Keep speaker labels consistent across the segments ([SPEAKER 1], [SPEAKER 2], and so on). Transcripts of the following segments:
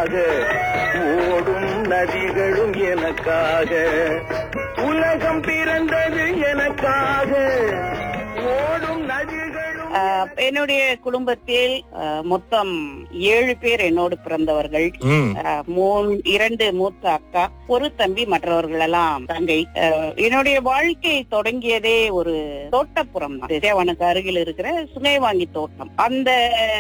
[SPEAKER 1] எனக்காக ஓடும் நதிகளும் எனக்காக உலகம் பிறந்தது எனக்காக ஓடும் நதிகளும்
[SPEAKER 2] ஆஹ் என்னுடைய குடும்பத்தில் ஆஹ் மொத்தம் ஏழு பேர் என்னோடு பிறந்தவர்கள்
[SPEAKER 3] ம்
[SPEAKER 2] ஆஹ் மூணு இரண்டு மூத்த அக்கா ஒரு தம்பி மற்றவர்கள் எல்லாம் தங்கை ஆஹ் என்னுடைய வாழ்க்கை தொடங்கியதே ஒரு தோட்டப்புறம் தான் தேவனுக்கு அருகில் இருக்கிற சுங்கைவாங்கி தோட்டம் அந்த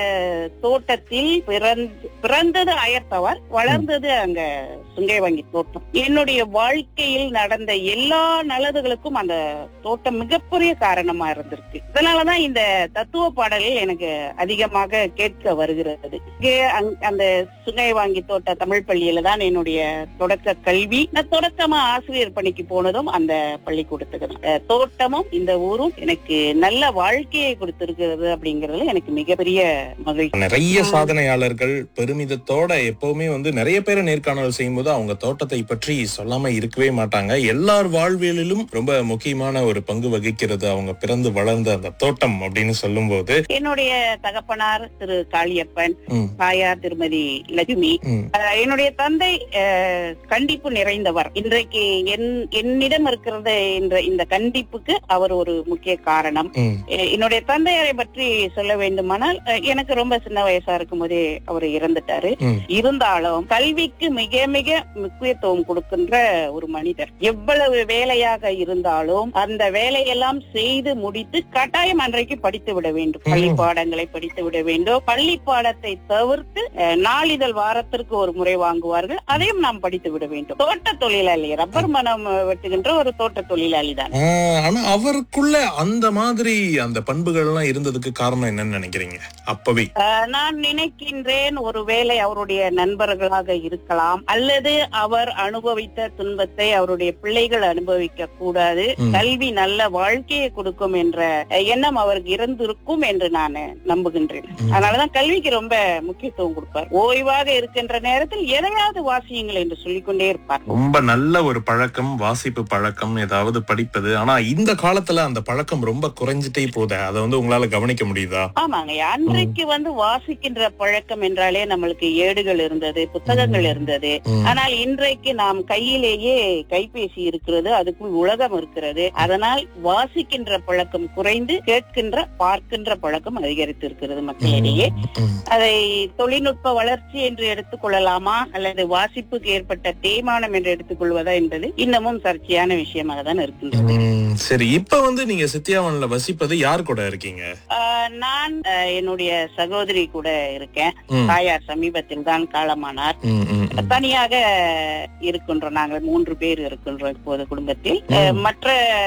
[SPEAKER 2] தோட்டத்தில் பிறந்து பிறந்தது அயர்த்தவர் வளர்ந்தது அங்க சுங்கைவாங்கி தோட்டம் என்னுடைய வாழ்க்கையில் நடந்த எல்லா நல்லதுகளுக்கும் அந்த தோட்டம் மிகப்பெரிய காரணமா இருந்திருக்கு இதனாலதான் இந்த தத்துவ பாடல்கள் எனக்கு அதிகமாக கேட்க வருகிறது இங்கே அங்- அந்த சுங்கை வாங்கி தோட்ட தமிழ் பள்ளியில தான் என்னுடைய தொடக்க கல்வி நான் தொடக்கமா ஆசிரியர் பணிக்கு போனதும் அந்த பள்ளிக்கூடத்துக்கு தான். அஹ் தோட்டமும் இந்த ஊரும் எனக்கு நல்ல வாழ்க்கையை கொடுத்திருக்கிறது அப்படிங்கறதுல எனக்கு மிகப்பெரிய மகிழ்ச்சி
[SPEAKER 3] நிறைய சாதனையாளர்கள் பெருமிதத்தோட எப்பவுமே வந்து நிறைய பேரை நேர்காணல் செய்யும்போது அவங்க தோட்டத்தை பற்றி சொல்லாம இருக்கவே மாட்டாங்க எல்லார் வாழ்வியலிலும் ரொம்ப முக்கியமான ஒரு பங்கு வகிக்கிறது அவங்க பிறந்து வளர்ந்த அந்த தோட்டம் அப்படின்னு சொல்லும்போது
[SPEAKER 2] என்னுடைய தகப்பனார் திரு காளியப்பன்
[SPEAKER 3] ம்,
[SPEAKER 2] தாயார் திருமதி லட்சுமி
[SPEAKER 3] ம்,
[SPEAKER 2] அஹ் என்னுடைய தந்தை அஹ், கண்டிப்பு நிறைந்தவர் இன்றைக்கு என் என்னிடம் இருக்கிறது என்ற இந்த கண்டிப்புக்கு அவர் ஒரு முக்கிய காரணம்
[SPEAKER 3] ம்,
[SPEAKER 2] எ- என்னுடைய தந்தையரை பற்றி சொல்ல வேண்டுமானால் அஹ், எனக்கு ரொம்ப சின்ன வயசா இருக்கும் போதே அவர் இறந்துட்டாரு
[SPEAKER 3] ம்.
[SPEAKER 2] இருந்தாலும் கல்விக்கு மிக மிக முக்கியத்துவம் கொடுக்கின்ற ஒரு மனிதர் எவ்வளவு வேலையாக இருந்தாலும் அந்த வேலையெல்லாம் செய்து முடித்து கட்டாயம் அன்றைக்கு படித்து விட வேண்டும்
[SPEAKER 3] ம்.
[SPEAKER 2] பள்ளி பாடங்களை படித்து விட வேண்டும் பள்ளி பாடத்தை தவிர்த்து அஹ், நாளிதழ் வாரத்திற்கு ஒரு முறை வாங்குவார்கள் அதையும் நாம் படித்து விட வேண்டும் தோட்ட தொழிலாளி ரப்பர் மனம் வெட்டுகின்ற ஒரு தோட்ட தொழிலாளி தான்
[SPEAKER 3] ஆ, ஆனா அவருக்குள்ள அந்த மாதிரி அந்த பண்புகள் எல்லாம் இருந்ததுக்கு காரணம் என்னன்னு நினைக்கிறீங்க அப்பவே
[SPEAKER 2] அஹ், நான் நினைக்கின்றேன் ஒருவேளை அவருடைய நண்பர்களாக இருக்கலாம் அல்லது அவர் அனுபவித்த துன்பத்தை அவருடைய பிள்ளைகள் அனுபவிக்க கூடாது
[SPEAKER 3] ம்.
[SPEAKER 2] கல்வி நல்ல வாழ்க்கையை கொடுக்கும் என்ற அஹ், எண்ணம் அவருக்கு இருந்திருக்கும் என்று நான் நம்புகின்றேன்
[SPEAKER 3] ம்.
[SPEAKER 2] அதனாலதான் கல்விக்கு ரொம்ப முக்கியத்துவம் கொடுப்பார் ஓய்வாக இருக்கின்ற நேரத்தில் எதையாவது வாசியுங்கள் என்று சொல்லிக்கொண்டே இருப்பார்
[SPEAKER 3] ரொம்ப நல்ல ஒரு பழக்கம் வாசிப்பு பழக்கம் ஏதாவது படிப்பது ஆனா இந்த காலத்துல அந்த பழக்கம் ரொம்ப குறைஞ்சிட்டே போதே அதை வந்து உங்களால கவனிக்க முடியுதா
[SPEAKER 2] ஆமாங்க அன்றைக்கு வந்து வாசிக்கின்ற பழக்கம் என்றாலே நம்மளுக்கு ஏடுகள் இருந்தது புத்தகங்கள் இருந்தது
[SPEAKER 3] ம்,
[SPEAKER 2] ஆனால் இன்றைக்கு நாம் கையிலேயே கைபேசி இருக்கிறது அதுக்குள் உலகம் இருக்கிறது அதனால் வாசிக்கின்ற பழக்கம் குறைந்து கேட்கின்ற பார்க்கின்ற பழக்கம் அதிகரித்து இருக்கிறது மக்களிடையே
[SPEAKER 3] ம்,
[SPEAKER 2] அதை தொழில்நுட்ப வளர்ச்சி என்று எடுத்துக்கொள்ளலாமா அல்லது வாசிப்புக்கு ஏற்பட்ட தேய்மானம் என்று எடுத்துக்கொள்வதா என்பது இன்னமும் சர்ச்சையான விஷயமாக தான் இருக்கின்றது
[SPEAKER 3] ம், சரி இப்ப வந்து நீங்க சித்தியாவன்ல வசிப்பது யார் கூட இருக்கீங்க
[SPEAKER 2] ஆஹ் நான் ஆஹ் என்னுடைய சகோதரி கூட இருக்கேன்
[SPEAKER 3] ம்,
[SPEAKER 2] தாயார் சமீபத்தில் தான் காலமானார்
[SPEAKER 3] ம், ம், ம்.
[SPEAKER 2] தனியாக இருக்கின்றோம் நாங்கள் மூன்று பேர் இருக்கின்றோம் இப்போது குடும்பத்தில்
[SPEAKER 3] ம்.
[SPEAKER 2] அஹ், மற்ற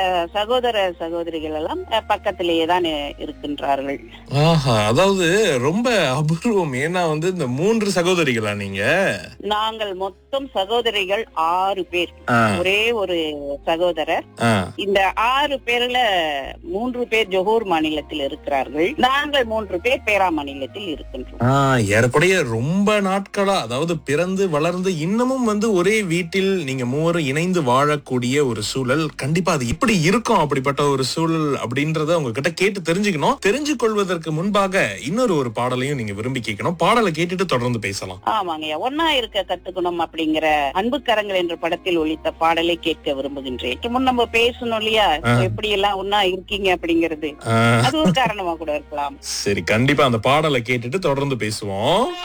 [SPEAKER 2] சகோதர சகோதரிகள் எல்லாம் அஹ், பக்கத்திலேயே தான் இருக்கின்றார்கள்
[SPEAKER 3] ஆஹா அதாவது ரொம்ப அபூர்வம் ஏன்னா வந்து இந்த மூன்று சகோதரிகளா நீங்க
[SPEAKER 2] நாங்கள் மொத்தம் சகோதரிகள் ஆறு பேர்
[SPEAKER 3] ஆ,
[SPEAKER 2] ஒரே ஒரு சகோதரர்
[SPEAKER 3] ஆ.
[SPEAKER 2] இந்த ஆறு பேர்ல மூன்று பேர் ஜொஹூர் மாநிலத்தில் இருக்கிறார்கள் நாங்கள் மூன்று பேர் பேரா மாநிலத்தில் இருக்கின்றோம்
[SPEAKER 3] ஆ, ஏறக்குறைய ரொம்ப நாட்களா அதாவது பிறந்து வளர்ந்து இன்னமும் வந்து ஒரே வீட்டில் நீங்க மூவரும் இணைந்து வாழக்கூடிய ஒரு சூழல் கண்டிப்பா அது எப்படி இருக்கும் அப்படிப்பட்ட ஒரு சூழல் அப்படின்றத உங்ககிட்ட கேட்டு தெரிஞ்சுக்கணும் தெரிஞ்சு கொள்வதற்கு முன்பாக இன்னொரு ஒரு பாடலையும் நீங்க விரும்பி கேட்கணும் பாடலை கேட்டுட்டு தொடர்ந்து பேசலாம்
[SPEAKER 2] ஆமாங்க ஒன்னா இருக்க கத்துக்கணும் அப்படிங்கிற அன்பு கரங்கள் என்ற படத்தில் ஒலித்த பாடலை கேட்க விரும்புகின்றேன் இதுக்கு முன் நம்ம பேசணும் இல்லையா
[SPEAKER 3] ஆ.
[SPEAKER 2] எப்படி எல்லாம் ஒன்னா இருக்கீங்க அப்படிங்கிறது
[SPEAKER 3] ஆ,
[SPEAKER 2] அது ஒரு காரணமா கூட இருக்கலாம்
[SPEAKER 3] சரி கண்டிப்பா அந்த பாடலை கேட்டுட்டு தொடர்ந்து பேசுவோம்